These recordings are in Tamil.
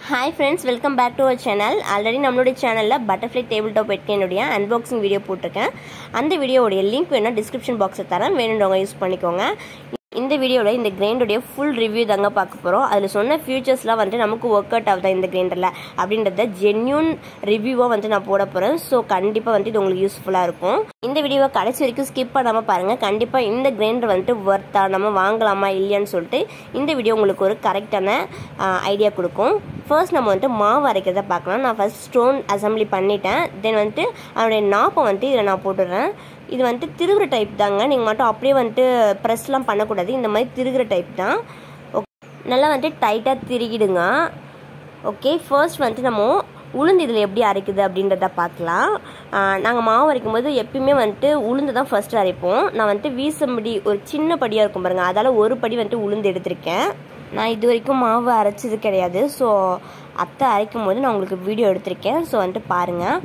hi friends welcome back to our channel already நம்மளுடைய சேனலில் பட்டர்ஃப்ளை டேபிள் டாப் எட்கேனுடைய அன்பாக்சிங் வீடியோ போட்டிருக்கேன் அந்த வீடியோவுடைய லிங்க் வேணால் டிஸ்கிரிப்ஷன் பாக்ஸில் தரேன் வேணுன்றவங்க யூஸ் பண்ணிக்கோங்க இந்த வீடியோவில் இந்த கிரைண்டருடைய ஃபுல் ரிவ்யூ தாங்க பார்க்க போகிறோம் அதில் சொன்ன ஃபியூச்சர்ஸ்லாம் வந்துட்டு நமக்கு ஒர்க் அவுட் ஆகுதா இந்த கிரைண்டரில் அப்படின்றத ஜென்யூன் ரிவ்யூவாக வந்து நான் போட போகிறேன் ஸோ கண்டிப்பாக வந்துட்டு இது உங்களுக்கு யூஸ்ஃபுல்லாக இருக்கும் இந்த வீடியோவை கடைசி வரைக்கும் ஸ்கிப் பண்ணாமல் பாருங்கள் கண்டிப்பாக இந்த கிரைண்டர் வந்துட்டு ஒர்த்தா நம்ம வாங்கலாமா இல்லையான்னு சொல்லிட்டு இந்த வீடியோ உங்களுக்கு ஒரு கரெக்டான ஐடியா கொடுக்கும் ஃபர்ஸ்ட் நம்ம வந்துட்டு மாவு அரைக்கிறத பார்க்கலாம் நான் ஃபர்ஸ்ட் ஸ்டோன் அசம்பிளி பண்ணிட்டேன் தென் வந்துட்டு அதனுடைய நாப்பை வந்துட்டு இதில் நான் போட்டுடுறேன் இது வந்துட்டு திருகுற டைப் தாங்க நீங்கள் மட்டும் அப்படியே வந்துட்டு ப்ரெஸ்லாம் பண்ணக்கூடாது இந்த மாதிரி திருகுற டைப் தான் ஓகே நல்லா வந்துட்டு டைட்டாக திருகிடுங்க ஓகே ஃபர்ஸ்ட் வந்துட்டு நம்ம உளுந்து இதில் எப்படி அரைக்குது அப்படின்றத பார்க்கலாம் நாங்கள் மாவு அரைக்கும் போது எப்பயுமே வந்துட்டு உளுந்து தான் ஃபர்ஸ்ட் அரைப்போம் நான் வந்துட்டு வீசம்படி ஒரு சின்ன படியாக இருக்கும் பாருங்கள் அதால் ஒரு படி வந்துட்டு உளுந்து எடுத்திருக்கேன் நான் இது வரைக்கும் மாவு அரைச்சது கிடையாது ஸோ அத்தை அரைக்கும் போது நான் உங்களுக்கு வீடியோ எடுத்திருக்கேன் ஸோ வந்துட்டு பாருங்கள்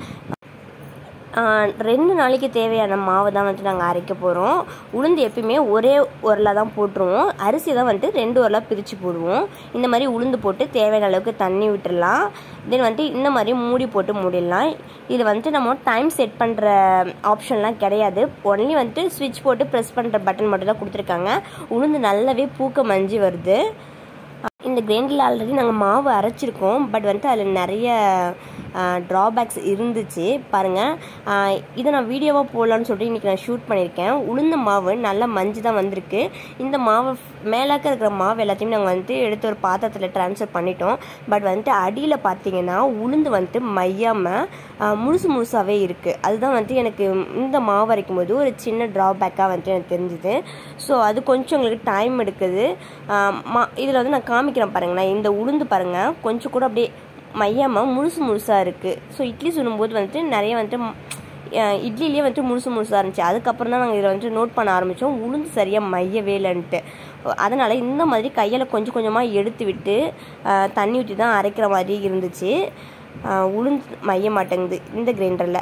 ரெண்டு நாளைக்கு தேவையான மாவு தான் வந்துட்டு நாங்கள் அரைக்க போகிறோம் உளுந்து எப்பயுமே ஒரே உரலாக தான் போட்டுருவோம் அரிசி தான் வந்துட்டு ரெண்டு உரலாக பிரித்து போடுவோம் இந்த மாதிரி உளுந்து போட்டு தேவையான அளவுக்கு தண்ணி விட்டுடலாம் தென் வந்துட்டு இந்த மாதிரி மூடி போட்டு மூடிடலாம் இது வந்துட்டு நம்ம டைம் செட் பண்ணுற ஆப்ஷன்லாம் கிடையாது ஒன்லி வந்துட்டு ஸ்விட்ச் போட்டு ப்ரெஸ் பண்ணுற பட்டன் மட்டும் தான் கொடுத்துருக்காங்க உளுந்து நல்லாவே பூக்க மஞ்சி வருது இந்த கிரைண்டரில் ஆல்ரெடி நாங்கள் மாவு அரைச்சிருக்கோம் பட் வந்துட்டு அதில் நிறைய ட்ராபேக்ஸ் இருந்துச்சு பாருங்கள் இதை நான் வீடியோவாக போடலான்னு சொல்லிட்டு இன்றைக்கி நான் ஷூட் பண்ணியிருக்கேன் உளுந்த மாவு நல்லா மஞ்சு தான் வந்திருக்கு இந்த மாவு மேலாக்க இருக்கிற மாவு எல்லாத்தையும் நாங்கள் வந்துட்டு எடுத்து ஒரு பாத்திரத்தில் ட்ரான்ஸ்ஃபர் பண்ணிட்டோம் பட் வந்துட்டு அடியில் பார்த்தீங்கன்னா உளுந்து வந்துட்டு மையாமல் முழுசு முழுசாகவே இருக்குது அதுதான் வந்துட்டு எனக்கு இந்த மாவு அரைக்கும் போது ஒரு சின்ன ட்ராபேக்காக வந்துட்டு எனக்கு தெரிஞ்சுது ஸோ அது கொஞ்சம் எங்களுக்கு டைம் எடுக்குது மா இதில் வந்து நான் காமிக்கிறேன் பாருங்களேன் இந்த உளுந்து பாருங்கள் கொஞ்சம் கூட அப்படியே மையாமல் முழுசு முழுசாக இருக்குது ஸோ இட்லி சுடும்போது வந்துட்டு நிறைய வந்துட்டு இட்லிலேயே வந்துட்டு முழுசு முழுசாக இருந்துச்சு அதுக்கப்புறம் தான் நாங்கள் இதில் வந்துட்டு நோட் பண்ண ஆரம்பித்தோம் உளுந்து சரியாக மையவே இல்லைன்ட்டு அதனால் இந்த மாதிரி கையில் கொஞ்சம் கொஞ்சமாக எடுத்து விட்டு தண்ணி ஊற்றி தான் அரைக்கிற மாதிரி இருந்துச்சு உளுந்து மைய மாட்டேங்குது இந்த கிரைண்டரில்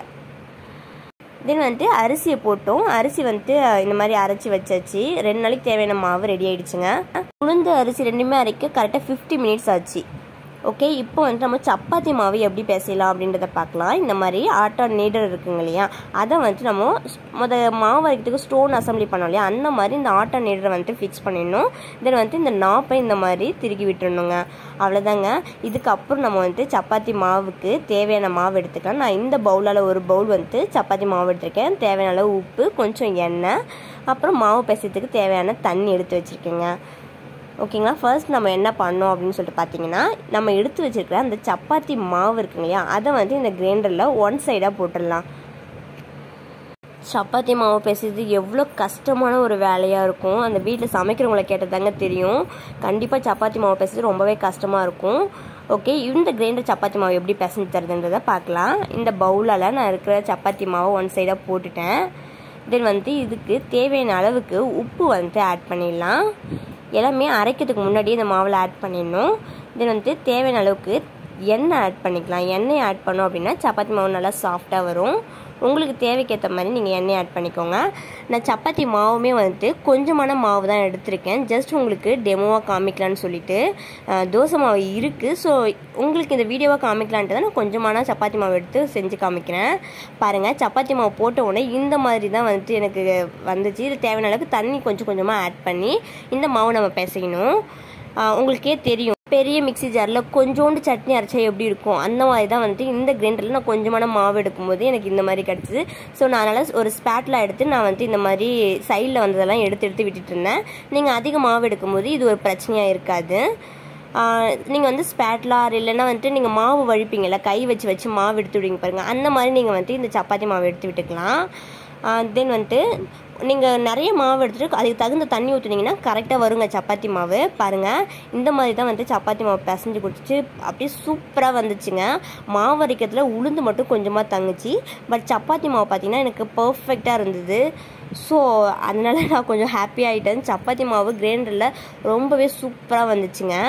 தென் வந்துட்டு அரிசியை போட்டோம் அரிசி வந்துட்டு இந்த மாதிரி அரைச்சி வச்சாச்சு ரெண்டு நாளைக்கு தேவையான மாவு ரெடி ஆயிடுச்சுங்க உளுந்து அரிசி ரெண்டுமே அரைக்க கரெக்டாக ஃபிஃப்டி மினிட்ஸ் ஆச்சு ஓகே இப்போ வந்துட்டு நம்ம சப்பாத்தி மாவு எப்படி பேசலாம் அப்படின்றத பார்க்கலாம் இந்த மாதிரி ஆட்டா நீடர் இருக்குங்க இல்லையா அதை வந்துட்டு நம்ம முத மாவு அரைக்கிறதுக்கு ஸ்டோன் அசம்பிளி பண்ணோம் இல்லையா அந்த மாதிரி இந்த ஆட்டா நீடரை வந்துட்டு ஃபிக்ஸ் பண்ணிடணும் தென் வந்துட்டு இந்த நாப்பை இந்த மாதிரி திருகி விட்டுறணுங்க அவ்வளோதாங்க இதுக்கப்புறம் நம்ம வந்துட்டு சப்பாத்தி மாவுக்கு தேவையான மாவு எடுத்துக்கலாம் நான் இந்த பவுலால் ஒரு பவுல் வந்துட்டு சப்பாத்தி மாவு எடுத்திருக்கேன் தேவையான அளவு உப்பு கொஞ்சம் எண்ணெய் அப்புறம் மாவு பேசுறதுக்கு தேவையான தண்ணி எடுத்து வச்சுருக்கேங்க ஓகேங்களா ஃபர்ஸ்ட் நம்ம என்ன பண்ணோம் அப்படின்னு சொல்லிட்டு பார்த்தீங்கன்னா நம்ம எடுத்து வச்சுருக்கிற அந்த சப்பாத்தி மாவு இருக்குங்க இல்லையா அதை வந்து இந்த கிரைண்டரில் ஒன் சைடாக போட்டுடலாம் சப்பாத்தி மாவு பேசுறது எவ்வளோ கஷ்டமான ஒரு வேலையாக இருக்கும் அந்த வீட்டில் சமைக்கிறவங்கள கேட்டதாங்க தெரியும் கண்டிப்பாக சப்பாத்தி மாவு பேசுறது ரொம்பவே கஷ்டமாக இருக்கும் ஓகே இந்த கிரைண்டர் சப்பாத்தி மாவு எப்படி பிசைஞ்சு தருதுன்றதை பார்க்கலாம் இந்த பவுலால் நான் இருக்கிற சப்பாத்தி மாவை ஒன் சைடாக போட்டுட்டேன் தென் வந்து இதுக்கு தேவையான அளவுக்கு உப்பு வந்துட்டு ஆட் பண்ணிடலாம் எல்லாமே அரைக்கிறதுக்கு முன்னாடியே இந்த மாவில் ஆட் பண்ணிடணும் தென் வந்துட்டு தேவையான அளவுக்கு எண்ணெய் ஆட் பண்ணிக்கலாம் எண்ணெய் ஆட் பண்ணோம் அப்படின்னா சப்பாத்தி மாவு நல்லா சாஃப்டாக வரும் உங்களுக்கு தேவைக்கேற்ற மாதிரி நீங்கள் எண்ணெய் ஆட் பண்ணிக்கோங்க நான் சப்பாத்தி மாவுமே வந்துட்டு கொஞ்சமான மாவு தான் எடுத்திருக்கேன் ஜஸ்ட் உங்களுக்கு டெமோவாக காமிக்கலான்னு சொல்லிட்டு தோசை மாவு இருக்குது ஸோ உங்களுக்கு இந்த வீடியோவாக காமிக்கலான்ட்டு தான் நான் கொஞ்சமான சப்பாத்தி மாவு எடுத்து செஞ்சு காமிக்கிறேன் பாருங்கள் சப்பாத்தி மாவு போட்ட உடனே இந்த மாதிரி தான் வந்துட்டு எனக்கு வந்துச்சு இது தேவையான அளவுக்கு தண்ணி கொஞ்சம் கொஞ்சமாக ஆட் பண்ணி இந்த மாவு நம்ம பிசையணும் உங்களுக்கே தெரியும் பெரிய மிக்சி ஜாரில் கொஞ்சோண்டு சட்னி அரைச்சா எப்படி இருக்கும் அந்த மாதிரி தான் வந்துட்டு இந்த கிரைண்டரில் நான் கொஞ்சமான மாவு எடுக்கும்போது எனக்கு இந்த மாதிரி கிடச்சிது ஸோ நான் அதனால் ஒரு ஸ்பேட்டில் எடுத்து நான் வந்துட்டு இந்த மாதிரி சைடில் வந்ததெல்லாம் எடுத்து எடுத்து விட்டுட்டு இருந்தேன் நீங்கள் அதிக மாவு எடுக்கும்போது இது ஒரு பிரச்சனையாக இருக்காது நீங்கள் வந்து ஸ்பேட்லார் இல்லைன்னா வந்துட்டு நீங்கள் மாவு வழிப்பீங்கள்ல கை வச்சு வச்சு மாவு எடுத்து விடுவீங்க பாருங்கள் அந்த மாதிரி நீங்கள் வந்துட்டு இந்த சப்பாத்தி மாவு எடுத்து விட்டுக்கலாம் தென் வந்துட்டு நீங்கள் நிறைய மாவு எடுத்துகிட்டு அதுக்கு தகுந்த தண்ணி ஊற்றுனீங்கன்னா கரெக்டாக வருங்க சப்பாத்தி மாவு பாருங்கள் இந்த மாதிரி தான் வந்து சப்பாத்தி மாவு பிசைஞ்சு கொடுத்துச்சு அப்படியே சூப்பராக வந்துச்சுங்க மாவு அரைக்கிறதுல உளுந்து மட்டும் கொஞ்சமாக தங்குச்சு பட் சப்பாத்தி மாவு பார்த்திங்கன்னா எனக்கு பர்ஃபெக்டாக இருந்தது ஸோ அதனால நான் கொஞ்சம் ஹாப்பி ஆகிட்டேன் சப்பாத்தி மாவு கிரைண்டரில் ரொம்பவே சூப்பராக வந்துச்சுங்க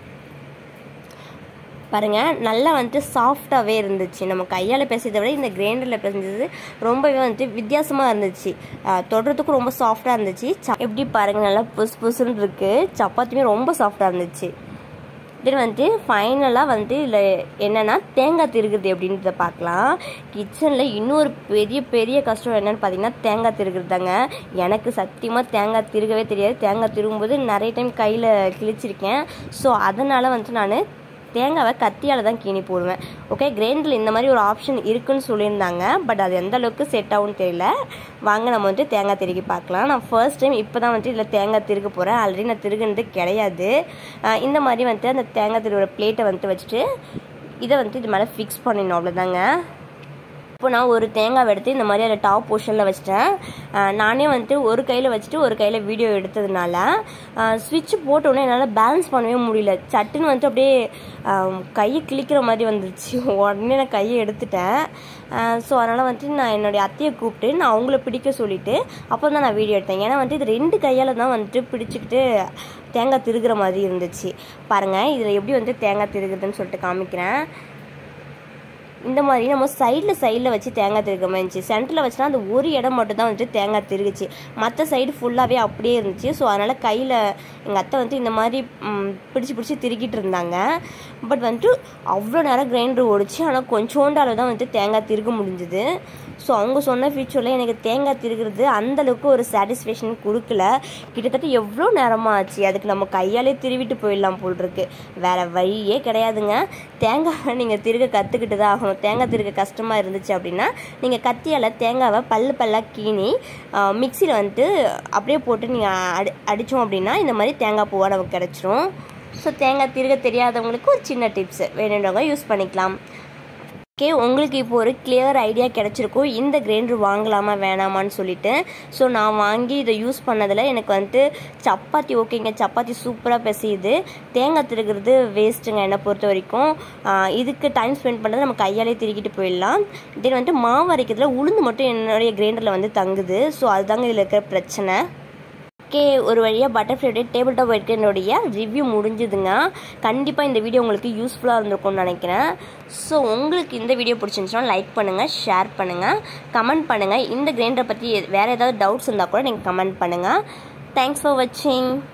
பாருங்கள் நல்லா வந்துட்டு சாஃப்டாகவே இருந்துச்சு நம்ம கையால் பேசுறதை விட இந்த கிரைண்டரில் பேசுறது ரொம்பவே வந்துட்டு வித்தியாசமாக இருந்துச்சு தொடுறதுக்கும் ரொம்ப சாஃப்டாக இருந்துச்சு எப்படி பாருங்கள் நல்லா புஸ் புசுன்னு இருக்குது சப்பாத்தியுமே ரொம்ப சாஃப்டாக இருந்துச்சு தென் வந்து ஃபைனலாக வந்து இதில் என்னென்னா தேங்காய் திருகுறது எப்படின்றத பார்க்கலாம் கிச்சனில் இன்னொரு பெரிய பெரிய கஷ்டம் என்னென்னு பார்த்தீங்கன்னா தேங்காய் திருகுறது தாங்க எனக்கு சத்தியமாக தேங்காய் திருகவே தெரியாது தேங்காய் திருகும்போது நிறைய டைம் கையில் கிழிச்சிருக்கேன் ஸோ அதனால் வந்துட்டு நான் தேங்காவை கத்தியால் தான் கீனி போடுவேன் ஓகே கிரைண்டரில் இந்த மாதிரி ஒரு ஆப்ஷன் இருக்குன்னு சொல்லியிருந்தாங்க பட் அது எந்த அளவுக்கு செட் ஆகும்னு தெரியல வாங்க நம்ம வந்துட்டு தேங்காய் திருகி பார்க்கலாம் நான் ஃபர்ஸ்ட் டைம் இப்போ தான் வந்துட்டு இதில் தேங்காய் திருக போகிறேன் ஆல்ரெடி நான் திருகுனது கிடையாது அஹ் இந்த மாதிரி வந்துட்டு அந்த தேங்காய் திருகிற பிளேட்டை வந்துட்டு வச்சுட்டு இதை வந்துட்டு இது மேலே ஃபிக்ஸ் பண்ணிடணும் அவ்வளோதாங்க இப்போ நான் ஒரு தேங்காய் எடுத்து இந்த மாதிரி அதில் டாப் போர்ஷனில் வச்சிட்டேன் அஹ் நானே வந்துட்டு ஒரு கையில் வச்சுட்டு ஒரு கையில் வீடியோ எடுத்ததுனால ஸ்விட்ச் போட்டோன்னே என்னால் பேலன்ஸ் பண்ணவே முடியல சட்டுன்னு வந்துட்டு அப்படியே அஹ், கையை கிழிக்கிற மாதிரி வந்துருச்சு உடனே நான் கையை எடுத்துட்டேன் ஸோ அதனால் வந்துட்டு நான் என்னுடைய அத்தையை கூப்பிட்டு நான் அவங்கள பிடிக்க சொல்லிவிட்டு அப்போ தான் நான் வீடியோ எடுத்தேன் ஏன்னா வந்துட்டு இது ரெண்டு கையால் தான் வந்துட்டு பிடிச்சிக்கிட்டு தேங்காய் திருகிற மாதிரி இருந்துச்சு பாருங்கள் இதில் எப்படி வந்து தேங்காய் திருகுறதுன்னு சொல்லிட்டு காமிக்கிறேன் இந்த மாதிரி நம்ம சைடில் சைடில் வச்சு தேங்காய் திருக்க மாதிரி இருந்துச்சு சென்டரில் வச்சுனா அந்த ஒரு இடம் மட்டும் தான் வந்துட்டு தேங்காய் திருகுச்சு மற்ற சைடு ஃபுல்லாகவே அப்படியே இருந்துச்சு ஸோ அதனால் கையில் எங்கள் அத்தை வந்து இந்த மாதிரி ம், பிடிச்சி பிடிச்சி திருக்கிட்டு இருந்தாங்க பட் வந்துட்டு அவ்வளோ நேரம் கிரைண்டர் ஓடிச்சு ஆனால் கொஞ்சோண்டு அளவு தான் வந்துட்டு தேங்காய் திருக முடிஞ்சுது ஸோ அவங்க சொன்ன ஃபியூச்சரில் எனக்கு தேங்காய் திருகிறது அந்த அளவுக்கு ஒரு சாட்டிஸ்ஃபேக்ஷன் கொடுக்கல கிட்டத்தட்ட எவ்வளோ நேரமாக ஆச்சு அதுக்கு நம்ம கையாலே திருவிட்டு போயிடலாம் போல் இருக்கு வேற வழியே கிடையாதுங்க தேங்காவை நீங்கள் திருக கற்றுக்கிட்டு தான் ஆகணும் தேங்காய் திருக கஷ்டமாக இருந்துச்சு அப்படின்னா நீங்கள் கத்தியால் தேங்காவை பல்லு பல்லாக கீனி மிக்சியில் வந்துட்டு அப்படியே போட்டு நீங்கள் அடி அடித்தோம் அப்படின்னா இந்த மாதிரி தேங்காய் பூவாக நமக்கு கிடச்சிரும் ஸோ தேங்காய் திருக தெரியாதவங்களுக்கு ஒரு சின்ன டிப்ஸ் வேணுன்றவங்க யூஸ் பண்ணிக்கலாம் ஓகே உங்களுக்கு இப்போ ஒரு கிளியர் ஐடியா கிடச்சிருக்கும் இந்த கிரைண்டர் வாங்கலாமா வேணாமான்னு சொல்லிட்டு ஸோ நான் வாங்கி இதை யூஸ் பண்ணதில் எனக்கு வந்துட்டு சப்பாத்தி ஓகேங்க சப்பாத்தி சூப்பராக பிசையுது தேங்காய் திருகிறது வேஸ்ட்டுங்க என்னை பொறுத்த வரைக்கும் ஆஹ் இதுக்கு டைம் ஸ்பெண்ட் பண்ணுறது நம்ம கையாலே திருக்கிட்டு போயிடலாம் தென் வந்துட்டு மாவு அரைக்கிறதுல உளுந்து மட்டும் என்னுடைய கிரைண்டரில் வந்து தங்குது ஸோ அதுதாங்க இதில் இருக்கிற பிரச்சனை ஓகே ஒரு வழியாக பட்டர்ஃப்ளைடைய டேபிள் டாப் ஒயிட்கனுடைய ரிவ்யூ முடிஞ்சுதுங்க கண்டிப்பாக இந்த வீடியோ உங்களுக்கு யூஸ்ஃபுல்லாக இருந்திருக்கும்னு நினைக்கிறேன் ஸோ உங்களுக்கு இந்த வீடியோ பிடிச்சிருந்துச்சுன்னா லைக் பண்ணுங்கள் ஷேர் பண்ணுங்கள் கமெண்ட் பண்ணுங்கள் இந்த கிரைண்டரை பற்றி வேறு ஏதாவது டவுட்ஸ் இருந்தால் கூட நீங்கள் கமெண்ட் பண்ணுங்கள் தேங்க்ஸ் ஃபார் வாட்சிங்